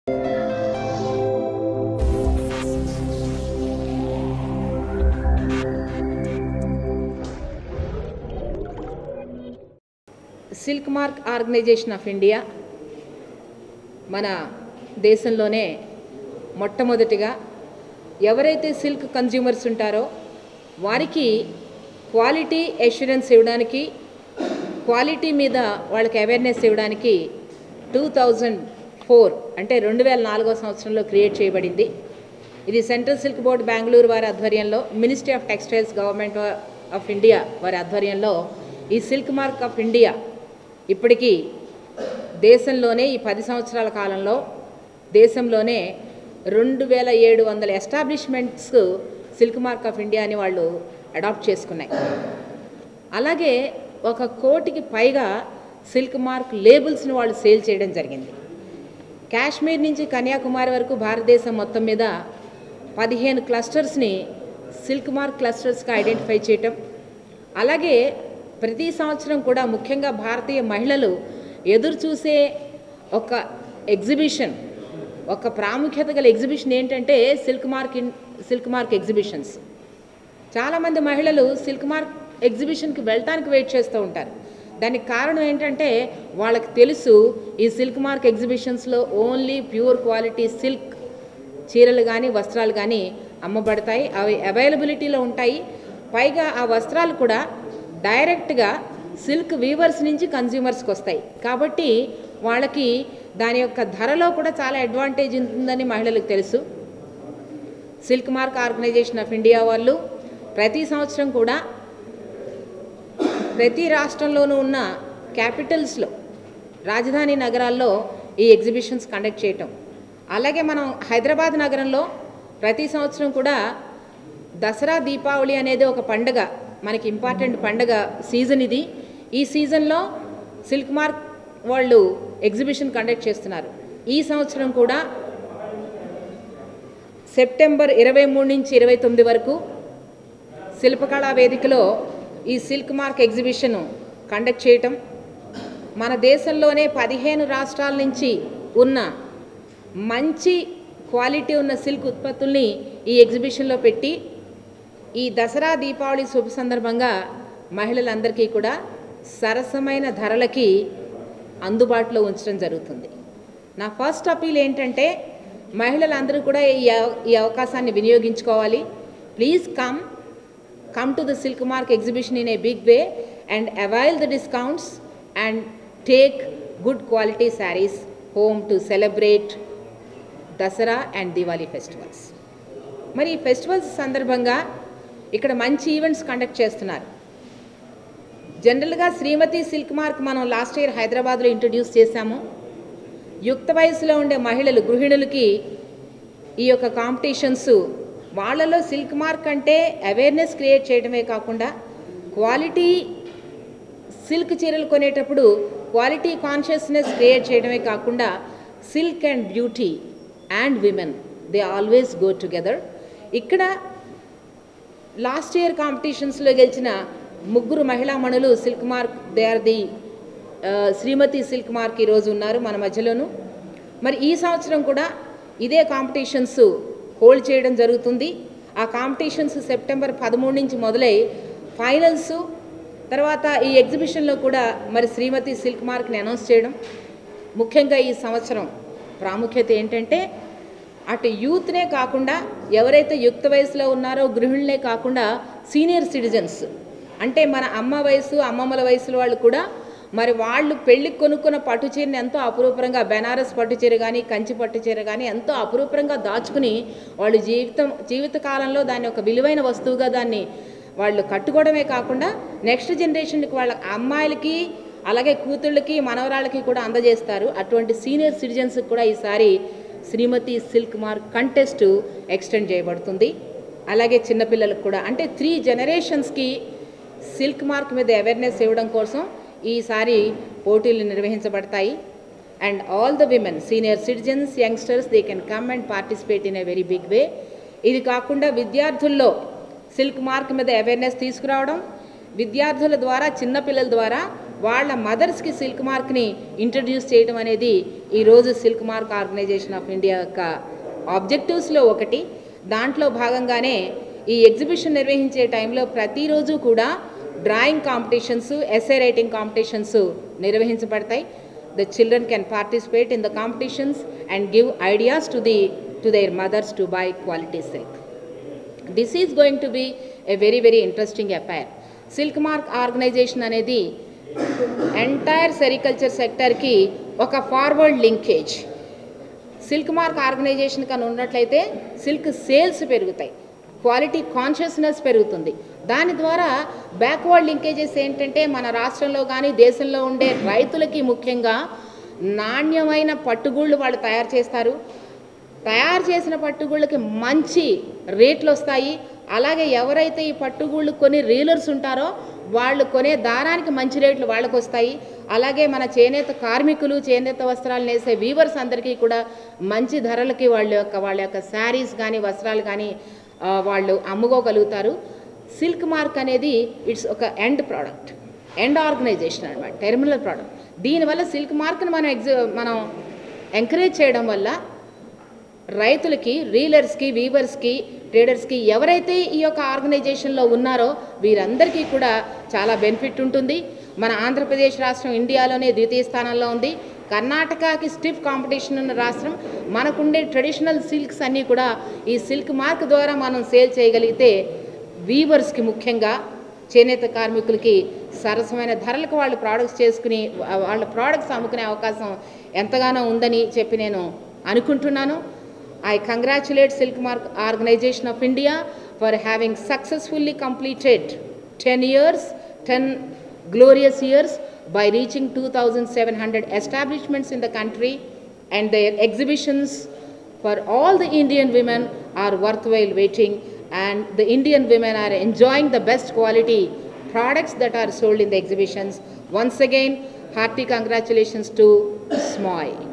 Silk mark organization of India మన దేశంలోనే మొట్టమొదటిగా ఎవరైతే సిల్క్ కన్జ్యూమర్స్ ఉంటారో వారికి క్వాలిటీ అష్యూరెన్స్ ఇవ్వడానికి క్వాలిటీ మీద వాళ్ళకి అవేర్నెస్ ఇవ్వడానికి టూ థౌజండ్ ఫోర్ అంటే రెండు వేల నాలుగో సంవత్సరంలో క్రియేట్ చేయబడింది ఇది సెంట్రల్ సిల్క్ బోర్డ్ బెంగళూరు వారి ఆధ్వర్యంలో ministry of textiles government of India వారి ఆధ్వర్యంలో ఈ సిల్క్ మార్క్ ఆఫ్ ఇండియా ఇప్పటికీ దేశంలోనే ఈ పది సంవత్సరాల కాలంలో దేశంలోనే రెండు వేల ఏడు వందల establishments silk mark of India అని వాళ్ళు అడాప్ట్ చేసుకున్నాయి అలాగే ఒక కోటికి పైగా సిల్క్ మార్క్ లేబుల్స్ని వాళ్ళు సేల్ చేయడం జరిగింది కాశ్మీర్ నుంచి కన్యాకుమారి వరకు భారతదేశం మొత్తం మీద పదిహేను క్లస్టర్స్ని సిల్క్ మార్క్ క్లస్టర్స్గా ఐడెంటిఫై చేయటం అలాగే ప్రతి సంవత్సరం కూడా ముఖ్యంగా భారతీయ మహిళలు ఎదురు చూసే ఒక ఎగ్జిబిషన్ ఒక ప్రాముఖ్యత గల ఎగ్జిబిషన్ ఏంటంటే silk mark in silk mark exhibitions చాలామంది మహిళలు సిల్క్ మార్క్ ఎగ్జిబిషన్కి వెళ్ళటానికి వెయిట్ చేస్తూ ఉంటారు దానికి కారణం ఏంటంటే వాళ్ళకి తెలుసు ఈ సిల్క్ మార్క్ ఎగ్జిబిషన్స్లో ఓన్లీ ప్యూర్ క్వాలిటీ సిల్క్ చీరలు కానీ వస్త్రాలు కానీ అమ్మబడతాయి అవి అవైలబిలిటీలో ఉంటాయి పైగా ఆ వస్త్రాలు కూడా డైరెక్ట్గా సిల్క్ వీవర్స్ నుంచి కన్జ్యూమర్స్కి వస్తాయి కాబట్టి వాళ్ళకి దాని యొక్క ధరలో కూడా చాలా అడ్వాంటేజ్ ఉంటుందని మహిళలకు తెలుసు silk mark organization of India వాళ్ళు ప్రతి సంవత్సరం కూడా ప్రతి రాష్ట్రంలోనూ ఉన్న క్యాపిటల్స్లో రాజధాని నగరాల్లో ఈ ఎగ్జిబిషన్స్ కండక్ట్ చేయటం అలాగే మనం హైదరాబాద్ నగరంలో ప్రతి సంవత్సరం కూడా దసరా దీపావళి అనేది ఒక పండగ మనకి ఇంపార్టెంట్ పండగ సీజన్ ఇది ఈ సీజన్లో సిల్క్ మార్క్ వాళ్ళు ఎగ్జిబిషన్ కండక్ట్ చేస్తున్నారు ఈ సంవత్సరం కూడా సెప్టెంబర్ ఇరవై మూడు నుంచి ఇరవై తొమ్మిది వరకు శిల్పకళా వేదికలో ఈ సిల్క్ మార్క్ ఎగ్జిబిషన్ కండక్ట్ చేయటం మన దేశంలోనే పదిహేను రాష్ట్రాల నుంచి ఉన్న మంచి క్వాలిటీ ఉన్న సిల్క్ ఉత్పత్తుల్ని ఈ ఎగ్జిబిషన్లో పెట్టి ఈ దసరా దీపావళి శుభ సందర్భంగా మహిళలందరికీ కూడా సరసమైన ధరలకి అందుబాటులో ఉంచడం జరుగుతుంది నా ఫస్ట్ అపీల్ ఏంటంటే మహిళలందరూ కూడా ఈ అవ- ఈ అవకాశాన్ని వినియోగించుకోవాలి please come come to the Silk Mark exhibition in a big way and avail the discounts and take good quality sarees home to celebrate Dasara and Diwali festivals మరి ఈ ఫెస్టివల్స్ సందర్భంగా ఇక్కడ మంచి ఈవెంట్స్ కండక్ట్ చేస్తున్నారు జనరల్గా శ్రీమతి సిల్క్ మార్క్ మనం last year హైదరాబాద్లో introduce చేశాము యుక్త వయసులో ఉండే మహిళలు గృహిణులకి ఈ యొక్క కాంపిటీషన్స్ వాళ్ళలో సిల్క్ మార్క్ అంటే అవేర్నెస్ క్రియేట్ చేయడమే కాకుండా క్వాలిటీ సిల్క్ చీరలు కొనేటప్పుడు క్వాలిటీ కాన్షియస్నెస్ క్రియేట్ చేయడమే కాకుండా silk and beauty and women they always go together ఇక్కడ లాస్ట్ ఇయర్ కాంపిటీషన్స్లో గెలిచిన ముగ్గురు మహిళామణులు silk mark they are the ఆ, శ్రీమతి సిల్క్ మార్క్ ఈరోజు ఉన్నారు మన మధ్యలోను మరి ఈ సంవత్సరం కూడా ఇదే కాంపిటీషన్స్ హోల్డ్ చేయడం జరుగుతుంది ఆ కాంపిటీషన్స్ సెప్టెంబర్ పదమూడు నుంచి మొదలై ఫైనల్స్ తర్వాత ఈ ఎగ్జిబిషన్లో కూడా మరి శ్రీమతి సిల్క్ మార్క్ని అనౌన్స్ చేయడం ముఖ్యంగా ఈ సంవత్సరం ప్రాముఖ్యత ఏంటంటే అటు యూత్నే కాకుండా ఎవరైతే యుక్త వయసులో ఉన్నారో గృహిణులే కాకుండా సీనియర్ సిటిజన్స్ అంటే మన అమ్మ వయసు అమ్మమ్మల వయసులో వాళ్ళు కూడా మరి వాళ్ళు పెళ్లికి కొనుక్కున్న పట్టు చీరని ఎంతో అపురూపంగా బెనారస్ పట్టు చీర కానీ కంచి పట్టు చీర కానీ ఎంతో అపురూపంగా దాచుకుని వాళ్ళు జీవితం జీవిత కాలంలో దాన్ని ఒక విలువైన వస్తువుగా దాన్ని వాళ్ళు కట్టుకోవడమే కాకుండా నెక్స్ట్ జనరేషన్కి వాళ్ళ అమ్మాయిలకి అలాగే కూతుళ్ళకి మనవరాళ్ళకి కూడా అందజేస్తారు అటువంటి సీనియర్ సిటిజన్స్కి కూడా ఈసారి Shrimati silk mark contest extend చేయబడుతుంది అలాగే చిన్నపిల్లలకు కూడా అంటే త్రీ జనరేషన్స్కి సిల్క్ మార్క్ మీద అవేర్నెస్ ఇవ్వడం కోసం ఈసారి పోటీలు నిర్వహించబడతాయి and all the women senior citizens youngsters they can come and participate in a very big way ఇది కాకుండా విద్యార్థుల్లో సిల్క్ మార్క్ మీద అవేర్నెస్ తీసుకురావడం విద్యార్థుల ద్వారా చిన్నపిల్లల ద్వారా వాళ్ళ మదర్స్కి సిల్క్ మార్క్ని ఇంట్రడ్యూస్ చేయడం అనేది ఈరోజు silk mark organization of India యొక్క ఆబ్జెక్టివ్స్లో ఒకటి దాంట్లో భాగంగానే ఈ ఎగ్జిబిషన్ నిర్వహించే టైంలో ప్రతిరోజు కూడా drawing competitions essay writing competitions నిర్వహించబడతాయి the children can participate in the competitions and give ideas to the to their mothers to buy quality silk this is going to be a very very interesting affair silk mark organization అనేది entire sericulture సెక్టర్కి ఒక forward linkage silk mark organization కానీ ఉన్నట్లయితే silk sales పెరుగుతాయి quality consciousness పెరుగుతుంది దాని ద్వారా backward linkages ఏంటంటే మన రాష్ట్రంలో కానీ దేశంలో ఉండే రైతులకి ముఖ్యంగా నాణ్యమైన పట్టుగూళ్ళు వాళ్ళు తయారు చేస్తారు తయారు చేసిన పట్టుగూళ్ళకి మంచి రేట్లు వస్తాయి అలాగే ఎవరైతే ఈ పట్టుగూళ్ళు కొని రీలర్స్ ఉంటారో వాళ్ళు కొనే దారానికి మంచి రేట్లు వాళ్ళకు వస్తాయి అలాగే మన చేనేత కార్మికులు చేనేత వస్త్రాలు నేసే వీవర్స్ అందరికీ కూడా మంచి ధరలకి వాళ్ళ యొక్క వాళ్ళ యొక్క శారీస్ కానీ వస్త్రాలు కానీ ఆ, వాళ్ళు అమ్ముకోగలుగుతారు సిల్క్ మార్క్ అనేది ఇట్స్ ఒక ఎండ్ ప్రోడక్ట్ ఎండ్ ఆర్గనైజేషన్ అనమాట టెర్మినల్ ప్రోడక్ట్ దీనివల్ల సిల్క్ మార్క్ని మనం ఎగ్జి మనం ఎంకరేజ్ చేయడం వల్ల రైతులకి రీలర్స్కి వీవర్స్కి ట్రేడర్స్కి ఎవరైతే ఈ యొక్క ఆర్గనైజేషన్లో ఉన్నారో వీరందరికీ కూడా చాలా బెనిఫిట్ ఉంటుంది మన ఆంధ్రప్రదేశ్ రాష్ట్రం ఇండియాలోనే ద్వితీయ స్థానంలో ఉంది కర్ణాటకకి స్టిఫ్ కాంపిటీషన్ ఉన్న రాష్ట్రం మనకుండే ట్రెడిషనల్ సిల్క్స్ అన్నీ కూడా ఈ సిల్క్ మార్క్ ద్వారా మనం సేల్ చేయగలిగితే వీవర్స్కి ముఖ్యంగా చేనేత కార్మికులకి సరసమైన ధరలకు వాళ్ళు ప్రోడక్ట్స్ చేసుకుని వా- వాళ్ళ ప్రోడక్ట్స్ అమ్ముకునే అవకాశం ఎంతగానో ఉందని చెప్పి నేను అనుకుంటున్నాను I congratulate silk mark organization of India for having successfully completed ten years ten glorious years by reaching 2,700 establishments in the country and their exhibitions for all the Indian women are worthwhile waiting and the Indian women are enjoying the best quality products that are sold in the exhibitions. Once again, hearty congratulations to SMOI.